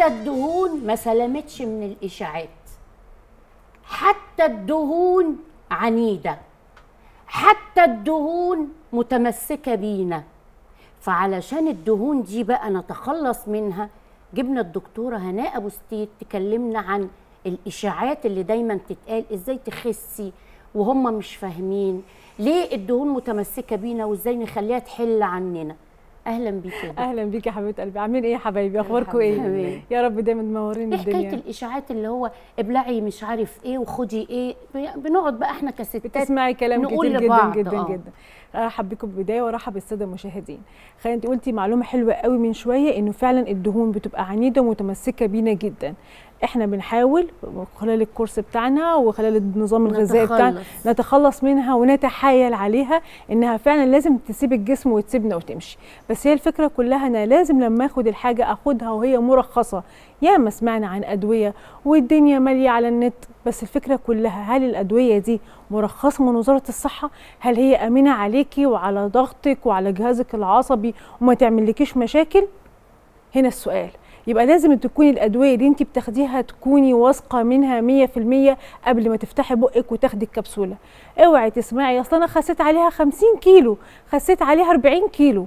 الدهون ما سلمتش من الاشاعات حتى الدهون عنيده حتى الدهون متمسكه بينا فعلشان الدهون دي بقى نتخلص منها جبنا الدكتوره هناء ابو ستيت تكلمنا عن الاشاعات اللي دايما تتقال ازاي تخسي وهم مش فاهمين ليه الدهون متمسكه بينا وازاي نخليها تحل عننا اهلا بيك يا دكتور. اهلا بيك يا حبيبه قلبي عاملين ايه يا حبايبي اخباركم ايه حبيبي. يا رب دايما منورين ايه حكايه الدنيا الاشاعات اللي هو ابلعي مش عارف ايه وخدي ايه ب- بنقعد بقى احنا كستات بتسمعي كلام نقول كتير لبعض، جدا جدا آه. جدا ارحب بيكم بالبدايه وارحب بالساده المشاهدين خلينا انت قلتي معلومه حلوه قوي من شويه انه فعلا الدهون بتبقى عنيده ومتمسكه بينا جدا احنا بنحاول خلال الكورس بتاعنا وخلال النظام الغذائي بتاعنا نتخلص. نتخلص منها ونتحايل عليها انها فعلا لازم تسيب الجسم وتسيبنا وتمشي بس هي الفكره كلها انا لازم لما اخد الحاجه اخدها وهي مرخصه ياما سمعنا عن ادويه والدنيا ماليه على النت بس الفكره كلها هل الادويه دي مرخصه من وزاره الصحه هل هي امنه عليكي وعلى ضغطك وعلى جهازك العصبي وما تعملكيش مشاكل هنا السؤال يبقى لازم تكوني الادويه اللي انت بتاخديها تكوني واثقه منها 100% قبل ما تفتحي بقك وتاخدي الكبسوله اوعي تسمعي اصل انا خسيت عليها 50 كيلو خسيت عليها 40 كيلو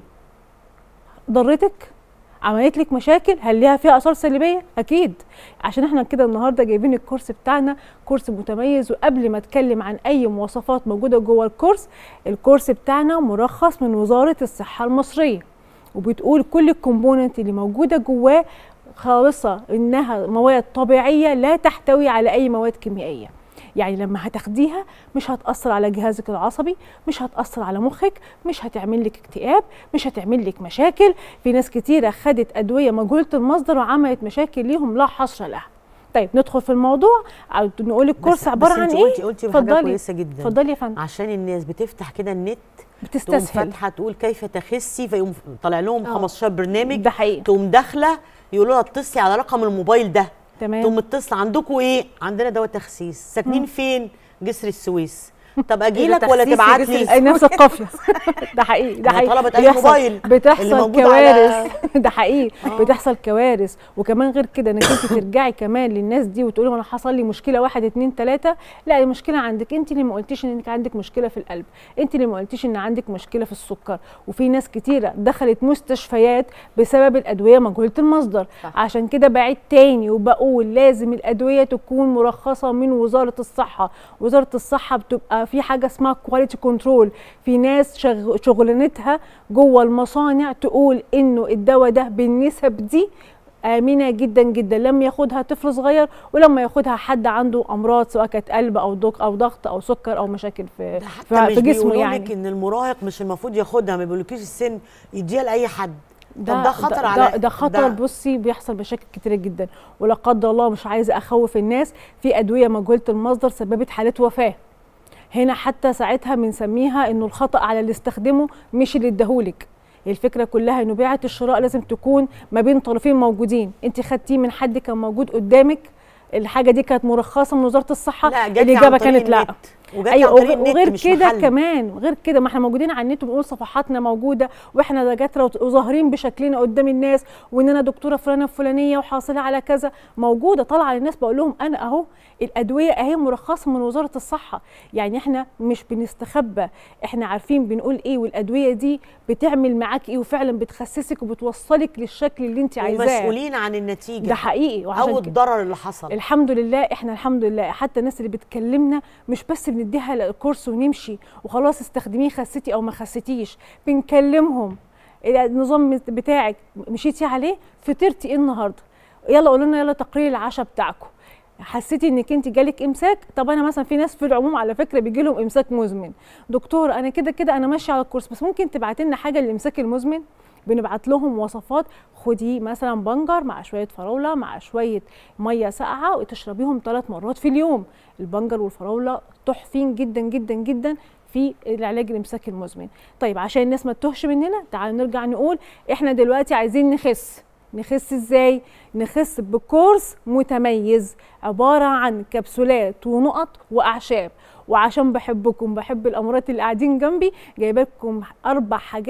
ضرتك عملت لك مشاكل هل ليها فيها اثار سلبيه اكيد عشان احنا كده النهارده جايبين الكورس بتاعنا كورس متميز وقبل ما اتكلم عن اي مواصفات موجوده جوه الكورس الكورس بتاعنا مرخص من وزاره الصحه المصريه وبتقول كل الكومبوننت اللي موجوده جواه خالصه انها مواد طبيعيه لا تحتوي على اي مواد كيميائيه يعني لما هتاخديها مش هتأثر على جهازك العصبي مش هتأثر على مخك مش هتعمل لك اكتئاب مش هتعمل لك مشاكل في ناس كتيرة خدت أدوية مجهولة المصدر وعملت مشاكل ليهم لا حصر لها طيب ندخل في الموضوع أو نقول الكورس بس- عبارة بس عن انت ايه قلتي قلتي حاجه اتفضلي كويسه جدا اتفضلي يا فندم عشان الناس بتفتح كده النت تقوم بتستسهل فاتحه تقول كيف تخسي فيقوم طالع لهم آه. 15 برنامج ده حقيقي تقوم داخله يقولوا لها اتصلي على رقم الموبايل ده تمام تقوم متصله عندكم ايه عندنا دواء تخسيس ساكنين فين جسر السويس طب اجي لك ولا تخسيس تبعت جسر لي أي نفس القافيه ده حقيقي ده ما حقيقي طلبت أي بيحصل- موبايل اللي بتحصل موجود على- كوارث ده حقيقي بتحصل كوارث وكمان غير كده انك انت ترجعي كمان للناس دي وتقولي انا حصل لي مشكله واحد اتنين تلاته لا المشكله عندك انت اللي ما قلتيش انك عندك مشكله في القلب انت اللي ما قلتيش ان عندك مشكله في السكر وفي ناس كتيره دخلت مستشفيات بسبب الادويه مجهوله المصدر صح. عشان كده بعيد تاني وبقول لازم الادويه تكون مرخصه من وزاره الصحه وزاره الصحه بتبقى في حاجه اسمها كواليتي كنترول في ناس شغ... شغلانتها جوه المصانع تقول انه الدواء ده بالنسب دي آمنة جدا جدا لما ياخدها طفل صغير ولما ياخدها حد عنده أمراض سواء كانت قلب أو ضغط أو ضغط أو سكر أو مشاكل في ده حتى في, مش في جسمه بيقولوا يعني لك ان المراهق مش المفروض ياخدها ما بيقولكيش السن يديها لاي حد طب ده خطر ده, على ده, ده خطر بصي بيحصل مشاكل كتيره جدا ولا قدر الله مش عايزه اخوف الناس في ادويه مجهوله المصدر سببت حالات وفاه هنا حتى ساعتها بنسميها انه الخطا على اللي استخدمه مش اللي اداهولك الفكره كلها انه بيعه الشراء لازم تكون ما بين طرفين موجودين انت خدتيه من حد كان موجود قدامك الحاجه دي كانت مرخصه من وزاره الصحه لا جات لي عن الاجابه طريق كانت لا النت. وجات لي ايوه عن طريق وغ- النت وغير مش كده محل. كمان غير كده ما احنا موجودين على النت وبنقول صفحاتنا موجوده واحنا دكاتره وت- وظاهرين بشكلنا قدام الناس وان انا دكتوره فلانه الفلانيه وحاصله على كذا موجوده طالعه للناس بقول لهم انا اهو الادويه اهي مرخصه من وزاره الصحه يعني احنا مش بنستخبى احنا عارفين بنقول ايه والادويه دي بتعمل معاك ايه وفعلا بتخسسك وبتوصلك للشكل اللي انت عايزاه ومسؤولين عن النتيجه ده حقيقي وعشان او كده الضرر اللي حصل الحمد لله احنا الحمد لله حتى الناس اللي بتكلمنا مش بس بنديها الكورس ونمشي وخلاص استخدميه خسيتي او ما خسيتيش بنكلمهم النظام بتاعك مشيتي عليه فطرتي ايه النهارده يلا قولوا لنا يلا تقرير العشاء بتاعكم حسيتي انك انت جالك امساك طب انا مثلا في ناس في العموم على فكره بيجي لهم امساك مزمن دكتور انا كده كده انا ماشيه على الكورس بس ممكن تبعتي لنا حاجه للامساك المزمن بنبعت لهم وصفات خدي مثلا بنجر مع شويه فراوله مع شويه ميه ساقعه وتشربيهم ثلاث مرات في اليوم البنجر والفراوله تحفين جدا جدا جدا في العلاج الامساك المزمن طيب عشان الناس ما تتوهش مننا تعالوا نرجع نقول احنا دلوقتي عايزين نخس نخس ازاي نخس بكورس متميز عباره عن كبسولات ونقط واعشاب وعشان بحبكم بحب الامراض اللي قاعدين جنبي جايبه لكم اربع حاجات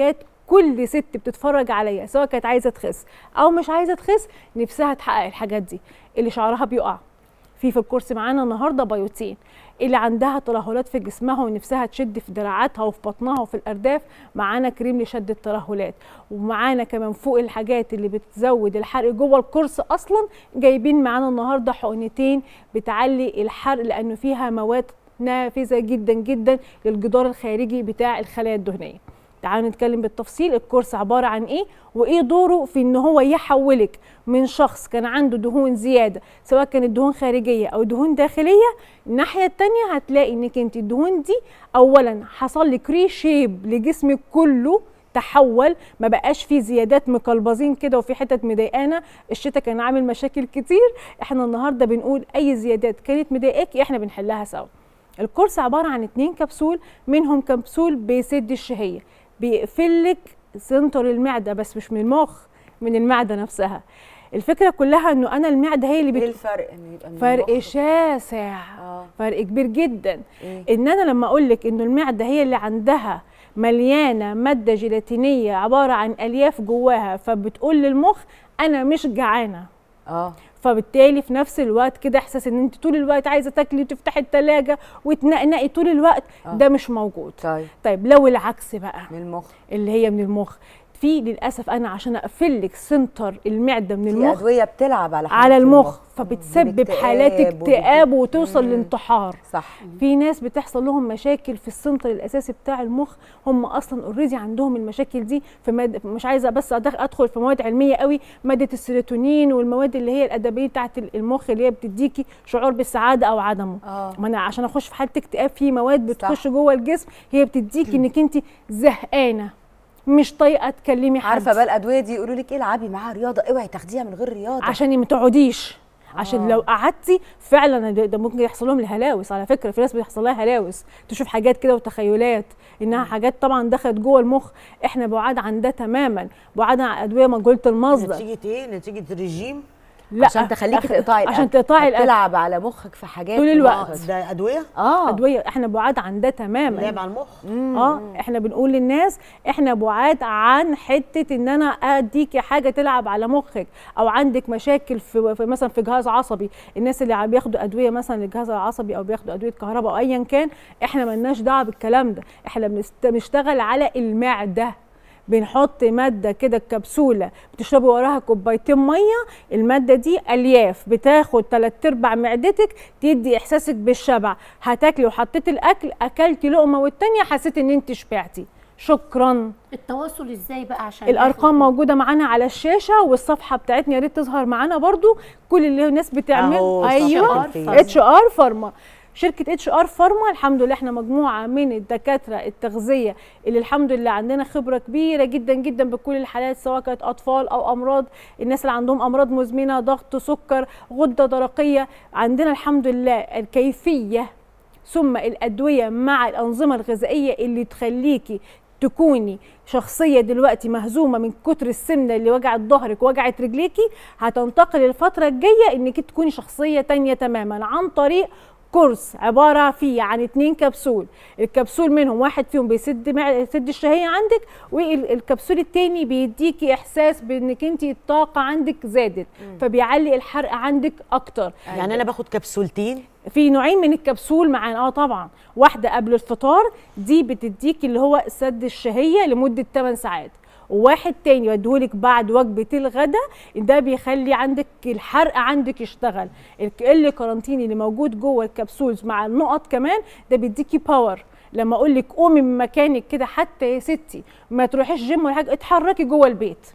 كل ست بتتفرج عليا سواء كانت عايزه تخس او مش عايزه تخس نفسها تحقق الحاجات دي اللي شعرها بيقع في في الكورس معانا النهارده بايوتين اللي عندها ترهلات في جسمها ونفسها تشد في دراعاتها وفي بطنها وفي الارداف معانا كريم لشد الترهلات ومعانا كمان فوق الحاجات اللي بتزود الحرق جوه الكورس اصلا جايبين معانا النهارده حقنتين بتعلي الحرق لانه فيها مواد نافذه جدا جدا للجدار الخارجي بتاع الخلايا الدهنيه تعالوا نتكلم بالتفصيل الكورس عباره عن ايه وايه دوره في ان هو يحولك من شخص كان عنده دهون زياده سواء كانت دهون خارجيه او دهون داخليه الناحيه الثانيه هتلاقي انك انت الدهون دي اولا حصل لك ريشيب لجسمك كله تحول ما بقاش فيه زيادات مقلبزين كده وفي حتت مضايقانا الشتاء كان عامل مشاكل كتير احنا النهارده بنقول اي زيادات كانت مضايقاكي احنا بنحلها سوا الكورس عباره عن اتنين كبسول منهم كبسول بيسد الشهيه بيقفل لك سنتر المعده بس مش من المخ من المعده نفسها الفكره كلها انه انا المعده هي اللي ايه بت... الفرق ان يبقى من فرق المخ؟ شاسع اه فرق كبير جدا إيه؟ ان انا لما اقول لك انه المعده هي اللي عندها مليانه ماده جيلاتينيه عباره عن الياف جواها فبتقول للمخ انا مش جعانه اه فبالتالي في نفس الوقت كده احساس ان انت طول الوقت عايزه تاكلي وتفتحي التلاجة وتنقنقي طول الوقت آه. ده مش موجود طيب طيب لو العكس بقى من المخ اللي هي من المخ في للاسف انا عشان اقفل لك سنتر المعده من في المخ ادويه بتلعب على حاجات على في المخ فبتسبب بالاكتئاب حالات وبت- اكتئاب وتوصل مم. لانتحار صح في ناس بتحصل لهم مشاكل في السنتر الاساسي بتاع المخ هم اصلا اوريدي عندهم المشاكل دي في ماد... مش عايزه بس أدخ- ادخل في مواد علميه قوي ماده السيروتونين والمواد اللي هي الادبيه بتاعه المخ اللي هي بتديكي شعور بالسعاده او عدمه اه ما انا عشان اخش في حاله اكتئاب في مواد بتخش صح. جوه الجسم هي بتديكي انك انت زهقانه مش طايقه تكلمي حد عارفه بقى الادويه دي يقولوا لك العبي معاها رياضه اوعي تاخديها من غير رياضه عشان ما تقعديش عشان آه. لو قعدتي فعلا ده ده ممكن يحصل لهم الهلاوس على فكره في ناس بيحصل لها هلاوس تشوف حاجات كده وتخيلات انها حاجات طبعا دخلت جوه المخ احنا بعاد عن ده تماما بعاد عن ادويه مجهوله المصدر نتيجه ايه نتيجه رجيم لا عشان تخليكي أخ- تقطعي عشان الأكل. تقطعي الاكل تلعب على مخك في حاجات طول الوقت. مؤقتة. ده ادويه اه ادويه احنا بعاد عن ده تماما لعب على المخ اه احنا بنقول للناس احنا بعاد عن حته ان انا اديكي حاجه تلعب على مخك او عندك مشاكل في, في مثلا في جهاز عصبي الناس اللي عم بياخدوا ادويه مثلا للجهاز العصبي او بياخدوا ادويه كهرباء او ايا كان احنا ملناش دعوه بالكلام ده احنا بنست- بنشتغل على المعده بنحط ماده كده كبسوله بتشربي وراها كوبايتين ميه الماده دي الياف بتاخد تلات ارباع معدتك تدي احساسك بالشبع هتاكلي وحطيتي الاكل اكلتي لقمه والتانيه حسيت ان انت شبعتي شكرا التواصل ازاي بقى عشان الارقام ناخد- موجوده معانا على الشاشه والصفحه بتاعتنا يا ريت تظهر معانا برضو كل اللي الناس بتعمل أهو ايوه صفحة الفيس. اتش ار فارما شركه اتش ار فارما الحمد لله احنا مجموعه من الدكاتره التغذيه اللي الحمد لله عندنا خبره كبيره جدا جدا بكل الحالات سواء كانت اطفال او امراض الناس اللي عندهم امراض مزمنه ضغط سكر غده درقيه عندنا الحمد لله الكيفيه ثم الادويه مع الانظمه الغذائيه اللي تخليكي تكوني شخصيه دلوقتي مهزومه من كتر السمنه اللي وجعت ظهرك وجعت رجليكي هتنتقل الفتره الجايه انك تكوني شخصيه تانية تماما عن طريق كورس عباره فيه عن اتنين كبسول الكبسول منهم واحد فيهم بيسد مع... يسد الشهيه عندك والكبسول التاني بيديكي احساس بانك انت الطاقه عندك زادت فبيعلي الحرق عندك اكتر يعني انا باخد كبسولتين في نوعين من الكبسول معانا اه طبعا واحده قبل الفطار دي بتديك اللي هو سد الشهيه لمده 8 ساعات وواحد تاني يديهولك بعد وجبه الغداء ده بيخلي عندك الحرق عندك يشتغل ال كارانتين اللي موجود جوه الكبسولز مع النقط كمان ده بيديكي باور لما اقول لك قومي من مكانك كده حتى يا ستي ما تروحيش جيم ولا حاجه اتحركي جوه البيت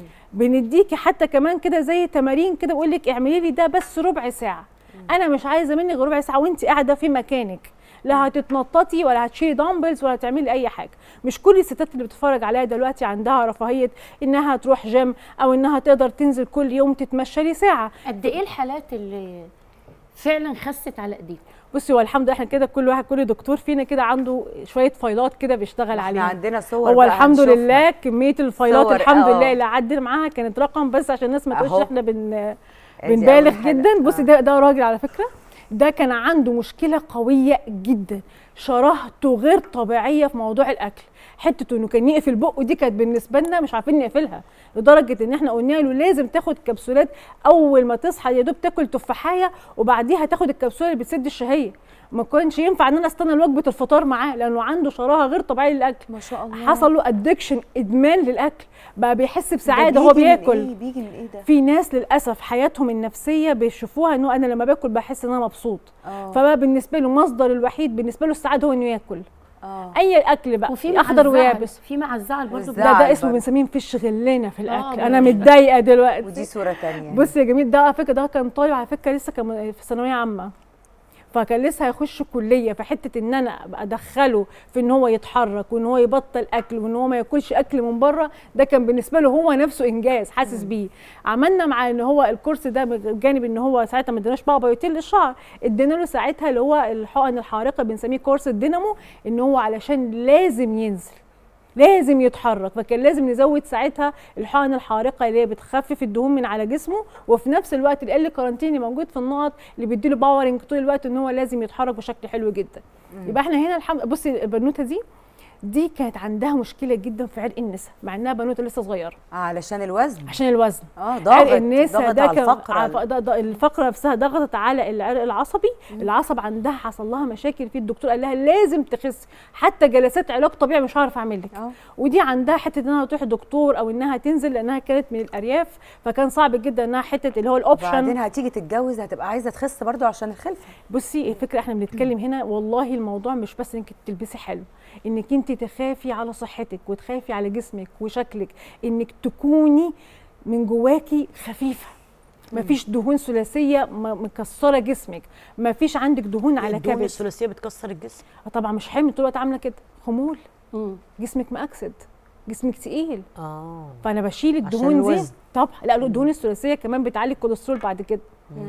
بنديكي حتى كمان كده زي تمارين كده بقول لك اعملي لي ده بس ربع ساعه انا مش عايزه منك غير ربع ساعه وانت قاعده في مكانك لا هتتنططي ولا هتشيلي دامبلز ولا هتعملي اي حاجه مش كل الستات اللي بتتفرج عليها دلوقتي عندها رفاهيه انها تروح جيم او انها تقدر تنزل كل يوم تتمشى لي ساعه قد ايه الحالات اللي فعلا خست على ايديكم بصي هو الحمد لله احنا كده كل واحد كل دكتور فينا كده عنده شويه فايلات كده بيشتغل احنا عليها عندنا صور هو بقى الحمد هنشوفها. لله كميه الفايلات صور، الحمد آه. لله اللي عدل معاها كانت رقم بس عشان الناس ما تقولش أهو. احنا بن أدي بنبالغ أول حاجة. جدا بصي آه. ده ده راجل على فكره ده كان عنده مشكله قويه جدا شراهته غير طبيعيه في موضوع الاكل حته انه كان يقفل بقه دي كانت بالنسبه لنا مش عارفين نقفلها لدرجه ان احنا قلنا له لازم تاخد كبسولات اول ما تصحى يا دوب تاكل تفاحيه وبعديها تاخد الكبسوله اللي بتسد الشهيه ما كانش ينفع ان انا استنى وجبه الفطار معاه لانه عنده شراهه غير طبيعيه للاكل ما شاء الله حصل له ادكشن ادمان للاكل بقى بيحس ده بسعاده وهو بيجي من بياكل إيه؟ بيجي من ايه ده في ناس للاسف حياتهم النفسيه بيشوفوها انه انا لما باكل بحس ان انا مبسوط اه فبقى بالنسبه له مصدر الوحيد بالنسبه له السعاده هو انه ياكل اه اي اكل بقى وفي مع اخضر الزعل- ويابس في مع الزعل برضه والزعل. ده ده اسمه برضه. بنسميه مفيش غلنا في الاكل آه، انا مش- متضايقه دلوقتي ودي صوره تانية بص يا جميل ده على فكره ده كان طالب على فكره لسه كان في ثانويه عامه فكان لسه هيخش كليه فحته ان انا ابقى ادخله في ان هو يتحرك وان هو يبطل اكل وان هو ما ياكلش اكل من بره ده كان بالنسبه له هو نفسه انجاز حاسس بيه عملنا مع ان هو الكورس ده بجانب ان هو ساعتها ما اديناش بقى بيوتين للشعر ادينا له ساعتها اللي هو الحقن الحارقه بنسميه كورس الدينامو ان هو علشان لازم ينزل لازم يتحرك فكان لازم نزود ساعتها الحقن الحارقه اللي هي بتخفف الدهون من على جسمه وفي نفس الوقت ال كارانتين اللي موجود في النقط اللي بيديله باورنج طول الوقت ان هو لازم يتحرك بشكل حلو جدا يبقى احنا هنا الحمد بصي البنوته دي دي كانت عندها مشكله جدا في عرق النسا مع انها بنوته لسه صغيره علشان الوزن عشان الوزن اه عرق ضغط النسا ضغط ده على كان الفقره ع- ده- ده الفقره نفسها ضغطت على العرق العصبي العصب عندها حصل لها مشاكل فيه الدكتور قال لها لازم تخس حتى جلسات علاج طبيعي مش هعرف اعمل لك اه ودي عندها حته انها تروح دكتور او انها تنزل لانها كانت من الارياف فكان صعب جدا انها حته اللي هو وبعدين الاوبشن هتيجي تتجوز هتبقى عايزه تخس برضو عشان الخلفه بصي الفكره احنا بنتكلم هنا والله الموضوع مش بس انك تلبسي حلو انك انت تخافي على صحتك وتخافي على جسمك وشكلك انك تكوني من جواكي خفيفه مفيش دهون ثلاثيه م- مكسره جسمك مفيش عندك دهون على الدهون كبد الثلاثيه بتكسر الجسم آه طبعا مش حمل طول الوقت عامله كده خمول مم. جسمك مأكسد جسمك تقيل اه فانا بشيل عشان الدهون دي الوزن. طبعا لا الدهون الثلاثيه كمان بتعلي الكوليسترول بعد كده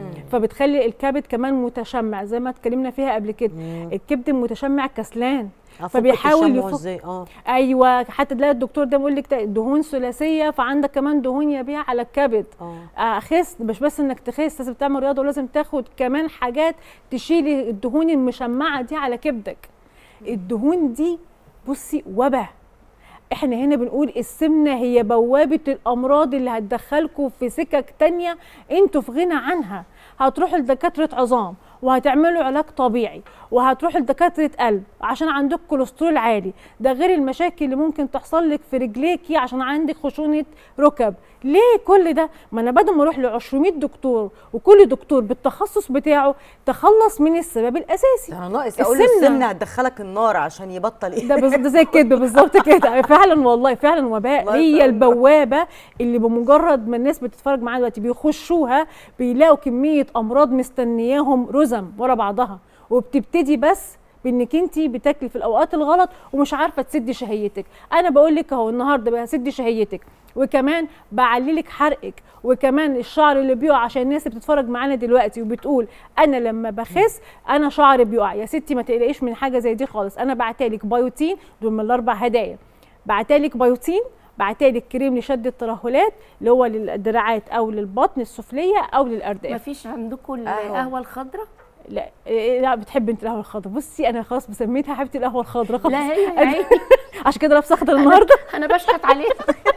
فبتخلي الكبد كمان متشمع زي ما اتكلمنا فيها قبل كده الكبد المتشمع كسلان أفك فبيحاول التشمع يفك- ازاي اه ايوه حتى تلاقي الدكتور ده بيقول لك دهون ثلاثيه فعندك كمان دهون يبيع على الكبد اه آه، خس مش بس انك تخس لازم تعمل رياضه ولازم تاخد كمان حاجات تشيلي الدهون المشمعه دي على كبدك الدهون دي بصي وبا احنا هنا بنقول السمنه هي بوابه الامراض اللي هتدخلكم في سكك تانية انتوا في غنى عنها هتروحوا لدكاتره عظام وهتعملوا علاج طبيعي وهتروحوا لدكاتره قلب عشان عندك كوليسترول عالي ده غير المشاكل اللي ممكن تحصل لك في رجليكي عشان عندك خشونه ركب ليه كل ده ما انا بدل ما اروح ل 200 دكتور وكل دكتور بالتخصص بتاعه تخلص من السبب الاساسي انا ناقص اقول له السمنة. السمنه هتدخلك النار عشان يبطل ايه ده بز- ده زي الكذب بالظبط كده فعلا والله فعلا وباء الله هي يسلمك. البوابه اللي بمجرد ما الناس بتتفرج معانا دلوقتي بيخشوها بيلاقوا كميه امراض مستنياهم رزم ورا بعضها وبتبتدي بس بانك انت بتاكلي في الاوقات الغلط ومش عارفه تسدي شهيتك انا بقول لك اهو النهارده بقى سدي شهيتك وكمان بعللك حرقك وكمان الشعر اللي بيقع عشان الناس اللي بتتفرج معانا دلوقتي وبتقول انا لما بخس انا شعري بيقع يا ستي ما تقلقيش من حاجه زي دي خالص انا بعتلك بايوتين دول من الاربع هدايا بعتلك بايوتين بعتلك كريم لشد الترهلات اللي هو للدراعات او للبطن السفليه او للارداف مفيش عندكم قهوة. القهوه الخضراء لا إيه، لا بتحب انت القهوه الخضراء بصي انا خلاص بسميتها حبيبتي القهوه الخضراء خلاص لا هي يا عيني عشان كده لابسه اخضر النهارده انا بشحت عليها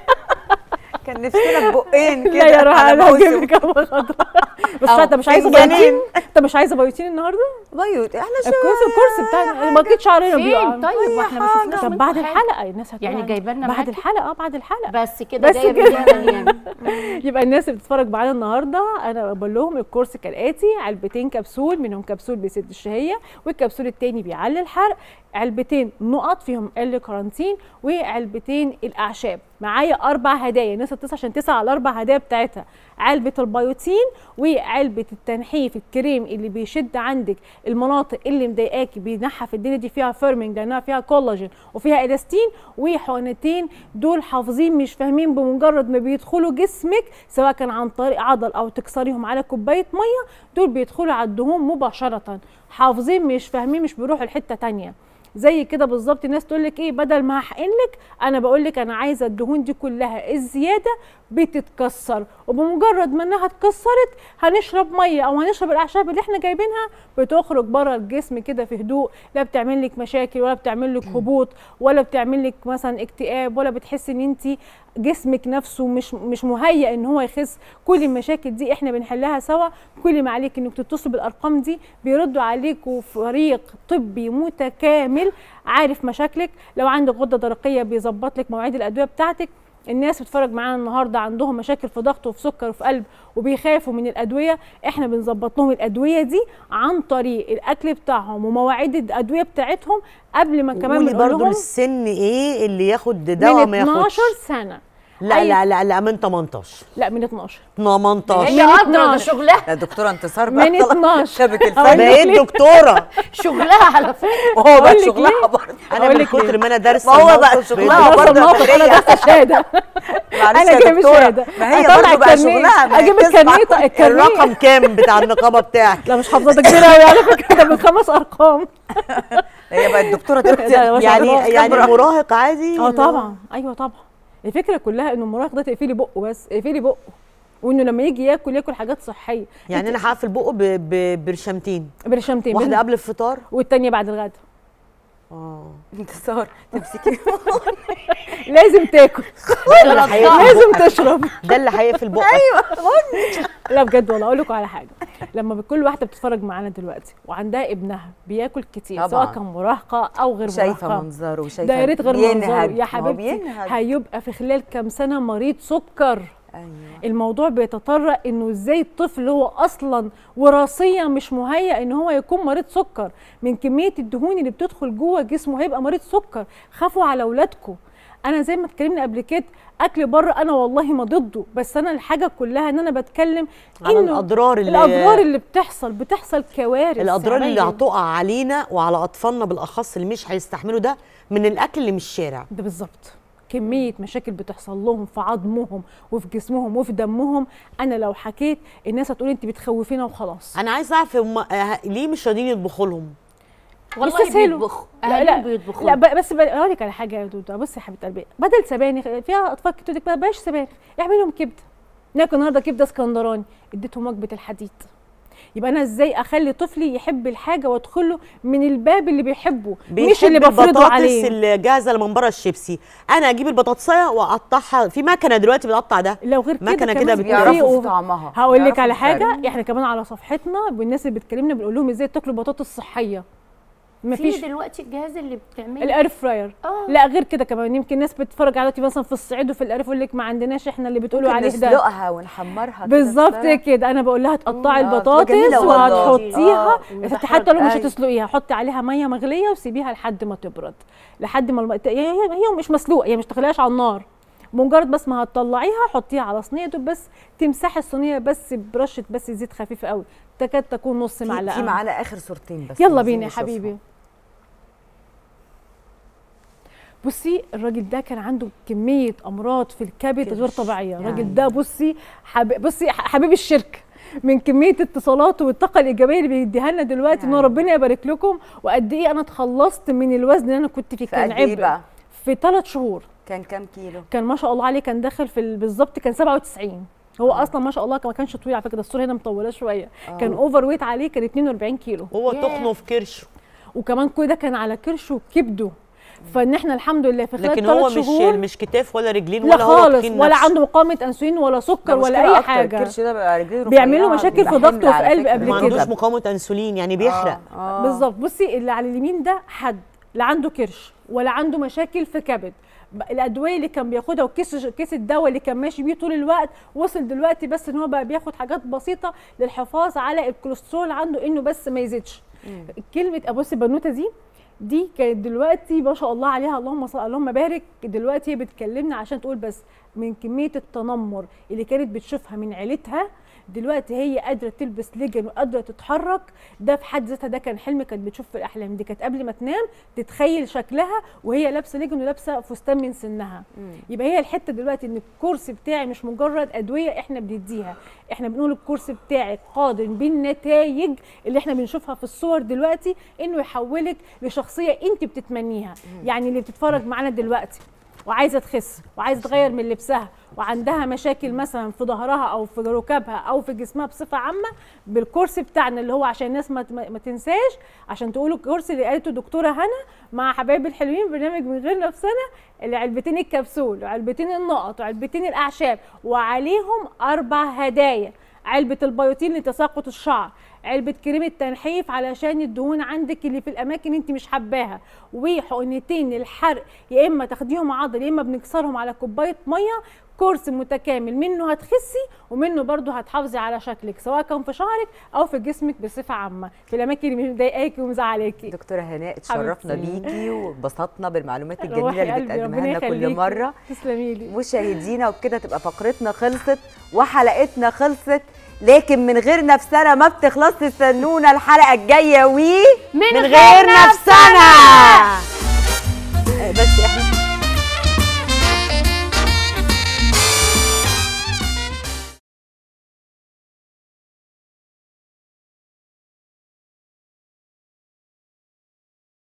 كان نفسنا بقين كده لا يا روح على انا هجيب موسم. لك قهوه خضراء بس أو انت مش عايزه فنجانين. بايوتين انت مش عايزه بايوتين النهارده بيوت احنا شو الكورس الكورس بتاعنا ما اكيد شعرنا بيقع فين طيب واحنا ما شفناش طب منكم بعد حاجة. الحلقه الناس هتقول يعني عن- جايبه لنا بعد معاكي؟ الحلقه اه بعد الحلقه بس كده بس جايه كده. بالليل يعني يبقى الناس اللي بتتفرج معانا النهارده انا بقول لهم الكورس كالاتي علبتين كبسول منهم كبسول بيسد الشهيه والكبسول التاني بيعلي الحرق علبتين نقط فيهم ال كارانتين وعلبتين الاعشاب معايا اربع هدايا الناس تتصل عشان تسعى على الاربع هدايا بتاعتها علبه البيوتين وعلبه التنحيف الكريم اللي بيشد عندك المناطق اللي مضايقاكي بينحف الدنيا دي فيها فيرمنج لانها فيها كولاجين وفيها الاستين وحقنتين دول حافظين مش فاهمين بمجرد ما بيدخلوا جسمك سواء كان عن طريق عضل او تكسريهم على كوبايه ميه دول بيدخلوا على الدهون مباشره حافظين مش فاهمين مش بيروحوا لحته تانية زي كده بالظبط الناس تقول لك ايه بدل ما هحقن لك انا بقول لك انا عايزه الدهون دي كلها الزياده بتتكسر وبمجرد ما انها اتكسرت هنشرب ميه او هنشرب الاعشاب اللي احنا جايبينها بتخرج بره الجسم كده في هدوء لا بتعمل لك مشاكل ولا بتعمل لك هبوط ولا بتعمل لك مثلا اكتئاب ولا بتحسي ان انت جسمك نفسه مش مش مهيئ ان هو يخس كل المشاكل دي احنا بنحلها سوا كل ما عليك انك تتصلوا بالارقام دي بيردوا عليكوا فريق طبي متكامل عارف مشاكلك لو عندك غده درقيه بيظبط لك مواعيد الادويه بتاعتك الناس بتتفرج معانا النهارده عندهم مشاكل في ضغط وفي سكر وفي قلب وبيخافوا من الادويه احنا بنظبط لهم الادويه دي عن طريق الاكل بتاعهم ومواعيد الادويه بتاعتهم قبل ما كمان قولي بنقول برضو لهم السن ايه اللي ياخد دواء من ما ياخدش 12 سنه لا أي- لا لا لا من 18 لا من 12 18 هي من قادره ده 12. شغلها يا دكتوره انتصار بقى من خلاص. 12. شبك أقول الفن بقيت لك. دكتوره شغلها على فكره وهو أقول بقى لك شغلها ليه؟ برضه انا أقول من لك ليه؟ كتر ما انا دارسه ما هو بقى الموقف شغلها بقيت- برضه درس الموقف انا هي. درست شهاده معلش انا يا جايب دكتوره الشهاده ما هي أطلع برضه بقى الكارنيه، شغلها ما هي اجيب بتسمع. الكارنيه الكارنيه الرقم كام بتاع النقابه بتاعك لا مش حافظه ده كبير قوي على فكره ده بخمس ارقام هي بقى الدكتوره لا، دلوقتي ما شاء يعني الله. يعني المراهق عادي اه طبعا ايوه طبعا الفكره كلها انه المراهق ده تقفلي بقه بس اقفلي بقه وانه لما يجي ياكل ياكل حاجات صحيه يعني انا هقفل بقه ب- ب- برشامتين برشامتين واحده قبل الفطار والتانيه بعد الغدا اه انتصار تمسكي لازم تاكل ده اللي هيقفل لازم بقك. تشرب ده اللي هيقفل بقك لا بجد والله اقول لكم على حاجه لما كل واحده بتتفرج معانا دلوقتي وعندها ابنها بياكل كتير سواء طبعاً. كان مراهقه او غير شايفه مراهقه منظره وشايفه ده يا ريت غير بينهج. منظره ما يا هو حبيبتي بينهج. هيبقى في خلال كام سنه مريض سكر ايوه الموضوع بيتطرق انه ازاي الطفل هو اصلا وراثيا مش مهيأ ان هو يكون مريض سكر من كميه الدهون اللي بتدخل جوه جسمه هيبقى مريض سكر خافوا على اولادكم انا زي ما اتكلمنا قبل كده اكل بره انا والله ما ضده بس انا الحاجه كلها ان انا بتكلم على إنه الاضرار اللي الاضرار اللي بتحصل بتحصل كوارث الاضرار اللي عمايل. هتقع علينا وعلى اطفالنا بالاخص اللي مش هيستحملوا ده من الاكل اللي من الشارع ده بالظبط كمية مشاكل بتحصل لهم في عظمهم وفي جسمهم وفي دمهم أنا لو حكيت الناس هتقول أنت بتخوفينا وخلاص انا عايزه اعرف هم آه، ليه مش راضيين يطبخوا لهم والله يستسهلوا. بيطبخوا لا اهاليهم لا بيطبخوا لا ب- بس ب- اقول لك على حاجه يا دودة بصي يا حبيبه قلبي بدل سبانخ فيها اطفال كتير تقول لك بلاش سبانخ اعمل لهم كبده ناكل النهارده كبده اسكندراني اديتهم وجبه الحديد يبقى انا ازاي اخلي طفلي يحب الحاجه وادخله من الباب اللي بيحبه مش اللي بيحب بفرضه البطاطس عليه اللي جاهزه اللي من بره الشيبسي انا اجيب البطاطسايه واقطعها في مكنه دلوقتي بتقطع ده لو غير كده مكنة كمان كده في بتعرفوا بيعرفوا أوف- في طعمها هقول لك بيعرفوا على الفرق. حاجه احنا كمان على صفحتنا بالناس اللي بتكلمنا بنقول لهم ازاي تاكلوا بطاطس صحيه في مفيش دلوقتي الجهاز اللي بتعمله الاير فراير اه لا غير كده كمان يمكن ناس بتتفرج على دلوقتي مثلا في الصعيد وفي الارياف يقول لك ما عندناش احنا اللي بتقولوا ممكن عليه ده نسلقها ونحمرها كده بالظبط بسرعة. كده انا بقول لها تقطعي مم، آه، البطاطس تبقى جميلة والله. وهتحطيها آه، فتحي حتى لو مش أيوة. هتسلقيها حطي عليها ميه مغليه وسيبيها لحد ما تبرد لحد ما الم... هي هي هي مش مسلوقه هي مش تخليهاش على النار مجرد بس ما هتطلعيها حطيها على صينيه دوب بس تمسحي الصينيه بس برشه بس زيت خفيف قوي تكاد تكون نص في- معلقه في معانا اخر صورتين بس يلا عايزين بينا يا نشوفهم. حبيبي بصي الراجل ده كان عنده كميه امراض في الكبد غير كرش. طبيعيه الراجل يعني. ده بصي حب... بصي ح- حبيب الشركه من كميه اتصالاته والطاقه الايجابيه اللي بيديها لنا دلوقتي ان هو يعني. ربنا يبارك لكم وقد ايه انا اتخلصت من الوزن اللي انا كنت فيه في كان قد ايه عبء بقى في ثلاث شهور كان كام كيلو كان ما شاء الله عليه كان داخل في ال- بالظبط كان 97 هو اصلا ما شاء الله ما كانش طويل على فكره الصوره هنا مطوله شويه كان اوفر ويت عليه كان 42 كيلو هو ياه. تخنه في كرشه وكمان كده كان على كرشه وكبده فان احنا الحمد لله في خلال لكن هو ثلاث مش شهور مش كتاف ولا رجلين لا ولا هو خالص تخين ولا نفسه. عنده مقاومه انسولين ولا سكر ده ولا مشكلة اي أكتر، حاجه الكرش ده بقى رجليه بيعملوا رفيعة، مشاكل بيبقى في ضغط حمل وفي على قلب فكرة. قبل ما كده. عندوش مقاومه انسولين يعني بيحرق آه، آه. بالظبط بصي اللي على اليمين ده حد لا عنده كرش ولا عنده مشاكل في كبد ب- الادويه اللي كان بياخدها وكيس كيس الدواء اللي كان ماشي بيه طول الوقت وصل دلوقتي بس ان هو بقى بياخد حاجات بسيطه للحفاظ على الكوليسترول عنده انه بس ما يزيدش كلمه ابص البنوته دي دي كانت دلوقتي ما شاء الله عليها اللهم صل اللهم بارك دلوقتي هي بتكلمنا عشان تقول بس من كميه التنمر اللي كانت بتشوفها من عيلتها دلوقتي هي قادره تلبس ليجن وقادره تتحرك ده في حد ذاتها ده كان حلم كانت بتشوف في الاحلام دي كانت قبل ما تنام تتخيل شكلها وهي لابسه ليجن ولابسه فستان من سنها يبقى هي الحته دلوقتي ان الكورس بتاعي مش مجرد ادويه احنا بنديها احنا بنقول الكورس بتاعك قادر بالنتائج اللي احنا بنشوفها في الصور دلوقتي انه يحولك لشخصيه انت بتتمنيها يعني اللي بتتفرج معانا دلوقتي وعايزه تخس وعايزه تغير من لبسها وعندها مشاكل مثلا في ظهرها او في ركبها او في جسمها بصفه عامه بالكورس بتاعنا اللي هو عشان الناس ما, ما تنساش عشان تقولوا الكورس اللي قالته دكتوره هنا مع حبايب الحلوين برنامج من غير نفسنا العلبتين الكبسول وعلبتين النقط وعلبتين الاعشاب وعليهم اربع هدايا علبه البيوتين لتساقط الشعر علبه كريم التنحيف علشان الدهون عندك اللي في الاماكن انت مش حباها وحقنتين للحرق يا اما تاخديهم عضل يا اما بنكسرهم على كوبايه ميه كورس متكامل منه هتخسي ومنه برضه هتحافظي على شكلك سواء كان في شعرك او في جسمك بصفه عامه في الاماكن اللي مضايقاكي ومزعلاكي دكتوره هناء اتشرفنا حبيبتي. بيكي واتبسطنا بالمعلومات روحي الجميله اللي قلبي، بتقدمها ربنا لنا كل يخليكي. مره تسلمي لي مشاهدينا وبكده تبقى فقرتنا خلصت وحلقتنا خلصت لكن من غير نفسنا ما بتخلصش استنونا الحلقه الجايه و من من غير غير نفسنا. نفسنا